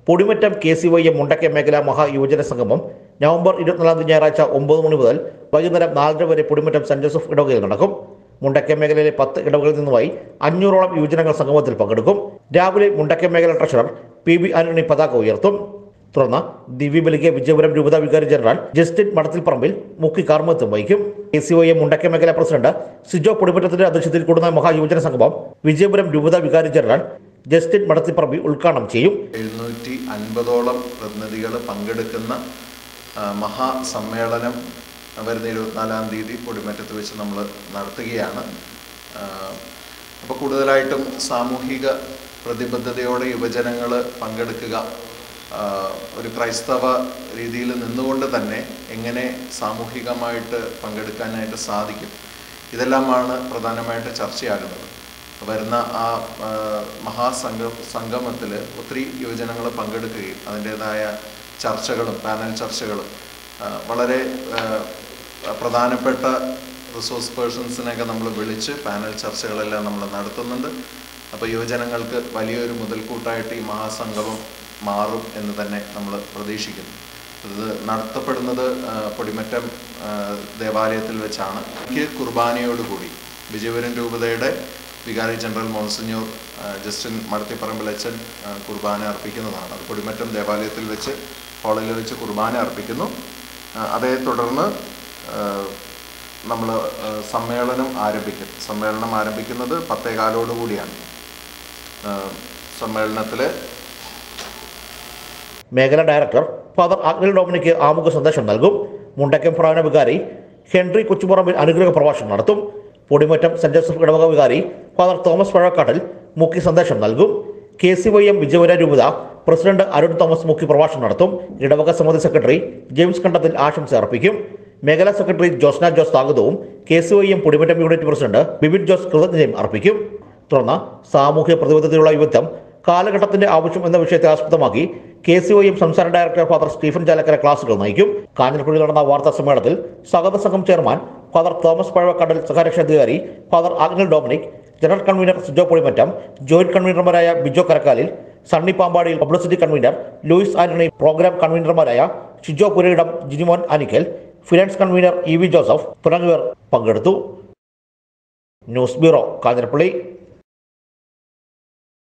Podimattam K C Y M Mundakkayam മേഖല മഹായുവജന സംഗമം നവംബർ ഇരുപത്തിനാലാം തീയതി ഞായറാഴ്ച ഒമ്പത് മണി മുതൽ വൈകുന്നേരം നാലര വരെ പൊടിമറ്റം സെന്റ് ജോസഫ് ഇടവകയിൽ നടക്കും മുണ്ടക്കയം മേഖലയിലെ പത്ത് ഇടവകളിൽ നിന്നുമായി അഞ്ഞൂറോളം യുവജനങ്ങൾ സംഗമത്തിൽ പങ്കെടുക്കും രാവിലെ മുണ്ടക്കയം മേഖല ട്രഷറർ പി ബി ആന്റണി പതാക ഉയർത്തും തുടർന്ന് ദിവ്യബലിക്ക് വിജയപുരം രൂപതാ വികാരി ജനറൽ ജസ്റ്റിൻ മടത്തിൽപ്പറമ്പിൽ മുഖ്യ കാർമ്മത്വം വഹിക്കും A C O M Mundakkayam മേഖല പ്രസിഡന്റ് സിജോ പൊടിമറ്റത്തിന്റെ അധ്യക്ഷതയിൽ കൂടുന്ന മഹായുവജന സംഗമം വിജയപുരം രൂപതാ വികാരി ജനറൽ ജസ്റ്റിൻ മടത്തിൽപ്പറമ്പിൽ ഉദ്ഘാടനം ചെയ്യും എഴുന്നൂറ്റി അൻപതോളം പ്രതിനിധികൾ പങ്കെടുക്കുന്ന ആ, മഹാസമ്മേളനം വരുന്ന ഇരുപത്തിനാലാം തീയതി പൊടിമറ്റത്ത് വെച്ച് നമ്മൾ നടത്തുകയാണ് അപ്പോൾ കൂടുതലായിട്ടും സാമൂഹിക പ്രതിബദ്ധതയോടെ യുവജനങ്ങൾ പങ്കെടുക്കുക ആ, ഒരു ക്രൈസ്തവ രീതിയിൽ നിന്നുകൊണ്ട് തന്നെ എങ്ങനെ സാമൂഹികമായിട്ട് പങ്കെടുക്കാനായിട്ട് സാധിക്കും ഇതെല്ലാമാണ് പ്രധാനമായിട്ട് ചർച്ചയാകുന്നത് വരുന്ന ആ ആ, മഹാസംഗ സംഗമത്തിൽ ഒത്തിരി യുവജനങ്ങൾ പങ്കെടുക്കുകയും അതിൻ്റേതായ ചർച്ചകളും പാനൽ ചർച്ചകളും ആ, വളരെ ആ, പ്രധാനപ്പെട്ട റിസോഴ്സ് പേഴ്സൺസിനെയൊക്കെ നമ്മൾ വിളിച്ച് പാനൽ ചർച്ചകളെല്ലാം നമ്മൾ നടത്തുന്നുണ്ട് അപ്പോൾ യുവജനങ്ങൾക്ക് വലിയൊരു മുതൽക്കൂട്ടായിട്ട് ഈ മഹാസംഗമം മാറും എന്ന് തന്നെ നമ്മൾ പ്രതീക്ഷിക്കുന്നു ഇത് നടത്തപ്പെടുന്നത് ആ, പൊടിമറ്റം ആ, ദേവാലയത്തിൽ വെച്ചാണ് എനിക്ക് കുർബാനയോടുകൂടി വിജയപുരം രൂപതയുടെ വികാരി ജനറൽ മോൺസിഞ്ഞൂർ ആ, ജസ്റ്റിൻ മടത്തിപ്പറമ്പിലച്ചൻ ആ, കുർബാന അർപ്പിക്കുന്നതാണ് അത് പൊടിമറ്റം ദേവാലയത്തിൽ വെച്ച് ഹാളിൽ വെച്ച് കുർബാന അർപ്പിക്കുന്നു ആ, അതേ തുടർന്ന് നമ്മൾ സമ്മേളനം ആരംഭിക്കും സമ്മേളനം ആരംഭിക്കുന്നത് പത്തേകാലോടുകൂടിയാണ് സമ്മേളനത്തിൽ മേഖലാ ഡയറക്ടർ ഫാദർ അഗ്നിൽ ഡോമിനിക്ക് ആമുഖ സന്ദേശം നൽകും മുണ്ടക്കം പ്രധാന വികാരി ഹെൻറി കൊച്ചുപുറമ്പിൽ അനുഗ്രഹ പ്രഭാഷണം നടത്തും പൊടിമറ്റം സെന്റ് ജോസഫ് ഇടവക വികാരി ഫാദർ തോമസ് പഴക്കാട്ടിൽ മുഖ്യ സന്ദേശം നൽകും K C Y M Vijayapura രൂപത പ്രസിഡന്റ് അരുൺ തോമസ് മുഖ്യ പ്രഭാഷണം നടത്തും ഇടവക സമിതി സെക്രട്ടറി ജെയിംസ് കണ്ടത്തിൽ ആശംസ അർപ്പിക്കും മേഖലാ സെക്രട്ടറി ജോസ്ന ജോസ് സ്വാഗതവും K C Y M Podimattam unit president Bibin Jose കൃതജ്ഞതയും അർപ്പിക്കും തുടർന്ന് സാമൂഹ്യ പ്രതിബദ്ധതയുള്ള യുവത്വം കാലഘട്ടത്തിന്റെ ആവശ്യം എന്ന വിഷയത്തെ ആസ്പദമാക്കി കെ സി ഒ എം സംസ്ഥാന ഡയറക്ടർ ഫാദർ സ്റ്റീഫൻ ചാലക്കര ക്ലാസുകൾ നയിക്കും കാഞ്ഞിരപ്പള്ളിയിൽ നടന്ന വാർത്താ സമ്മേളനത്തിൽ സ്വാഗത സംഘം ചെയർമാൻ ഫാദർ തോമസ് പഴവക്കടൽ സഹരക്ഷാധികാരി father Agnel Dominic general convener Sijo Polimattam joint കൺവീനർമാരായ Bijo Karakkalil Sunny Pampadiyil publicity convener Louis Antony programme കൺവീനർമാരായ Shijo Purayidam Jinimon Anikkal finance convener E V Joseph തുടങ്ങിയവർ പങ്കെടുത്തു ന്യൂസ് ബ്യൂറോ കാഞ്ഞിരപ്പള്ളി